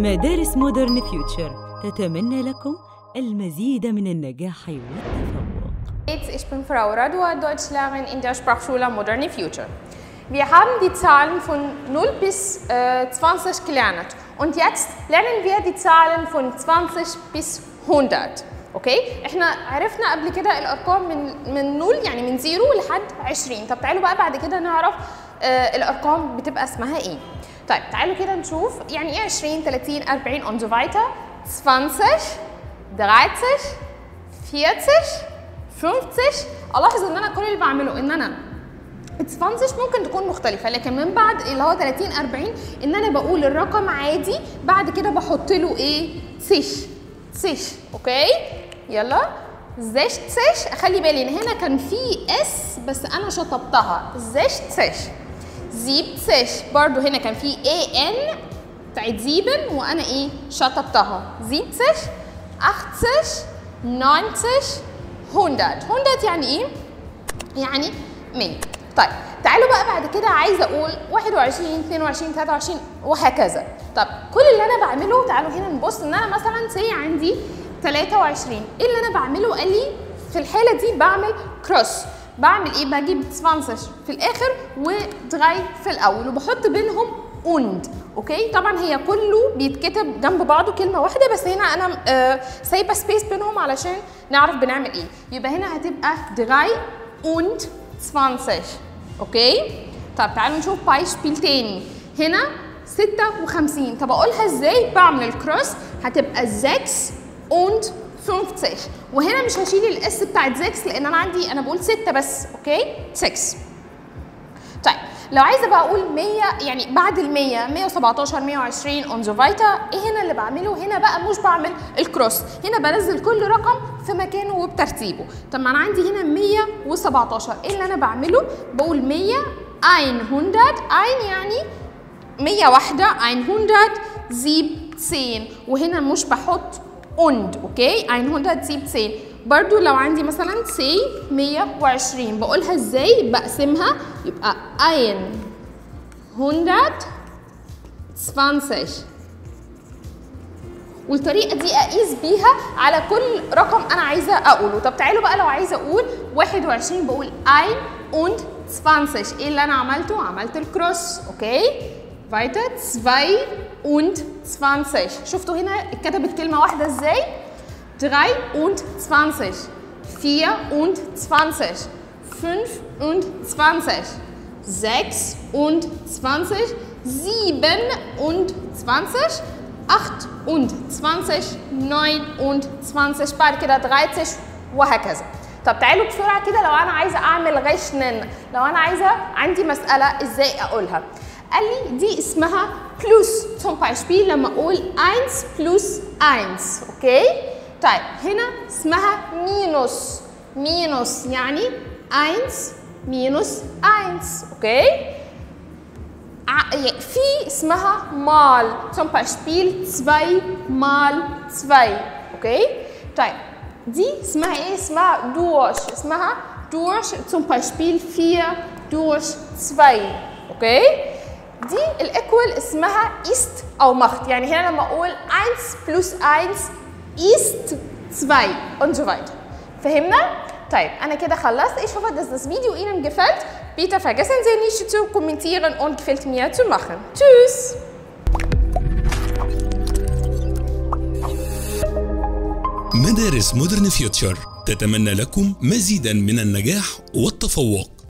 مدارس مودرن فيوتشر تتمنى لكم المزيد من النجاح والتفوق Ich bin Frau Radua, Deutschlehrerin in der Sprachschule Modern Future. Wir haben die Zahlen von 0 bis äh, 20 gelernt und jetzt lernen wir die Zahlen von 20 bis 100. اوكي احنا عرفنا قبل كده الارقام من من 0 يعني من 0 لحد 20 طب تعالوا بقى بعد كده نعرف آه الارقام بتبقى اسمها ايه طيب تعالوا كده نشوف يعني ايه 20 30 40 und so weiter 20 30 40 50 الاحظ ان انا كل اللي بعمله ان انا ادفانسج ممكن تكون مختلفه لكن من بعد اللي هو 30 40 ان انا بقول الرقم عادي بعد كده بحط له ايه سيش سيش اوكي يلا زيش سيش اخلي بالي ان هنا كان في اس بس انا شطبتها زيش سيش زيب سيش برضو هنا كان في اي ان بتاعت زيبن وانا ايه شطبتها زيب سيش 80 90 100 100 يعني ايه يعني 100 طيب تعالوا بقى بعد كده عايزه اقول 21 22 23 وهكذا طب كل اللي انا بعمله تعالوا هنا نبص ان انا مثلا سي عندي 23 ايه اللي انا بعمله قال لي في الحاله دي بعمل كروس بعمل ايه بجيب 20 في الاخر ودراي في الاول وبحط بينهم und اوكي طبعا هي كله بيتكتب جنب بعضه كلمه واحده بس هنا انا آه سايبه سبيس بينهم علشان نعرف بنعمل ايه يبقى هنا هتبقى drei und 20 اوكي طب تعالوا نشوف بايشبيل تاني هنا 56 طب اقولها ازاي بعمل الكروس هتبقى 6 und 50 وهنا مش هشيل الاس بتاعت 6 لان انا عندي انا بقول 6 بس اوكي 6 طيب لو عايزه بقى اقول 100 يعني بعد ال 100 117 120 اون ذا فايتا ايه هنا اللي بعمله هنا بقى مش بعمل الكروس هنا بنزل كل رقم في مكانه وبترتيبه طب ما انا عندي هنا 117 ايه اللي انا بعمله بقول 100 100 ein يعني 100 واحده 117 وهنا مش بحط und اوكي 117 برضو لو عندي مثلا سي 120 بقولها ازاي بقسمها يبقى 120 والطريقه دي اقيس بيها على كل رقم انا عايزه اقوله طب تعالوا بقى لو عايزه اقول 21 بقول 1 und 20 ايه اللي انا عملته عملت الكروس اوكي weiter 2 und 20 شفتوا هنا اتكتبت كلمه واحده ازاي 23 24 25 26 27 27 28 29 بعد كده 30 وهكذا طب تعالوا بسرعه كده لو انا عايزه اعمل غشنن لو انا عايزه عندي مساله ازاي اقولها قال لي دي اسمها بلس zum Beispiel لما اقول 1 بلس 1 اوكي طيب هنا اسمها مينوس مينوس يعني 1 مينوس 1 اوكي في اسمها مال zum Beispiel 2 مال 2 اوكي طيب دي اسمها ايه اسمها دوش اسمها دوش zum Beispiel 4 دوش 2 اوكي دي الايكوال اسمها ist او macht يعني هنا لما اقول 1 بلس 1 ist 2 und so weiter فهمنا طيب انا كده خلصت ich hoffe dass das Video Ihnen gefällt bitte vergessen Sie nicht zu kommentieren und gefällt mir zu machen tschüss مدارس مودرن فيوتشر تتمنى لكم مزيدا من النجاح والتفوق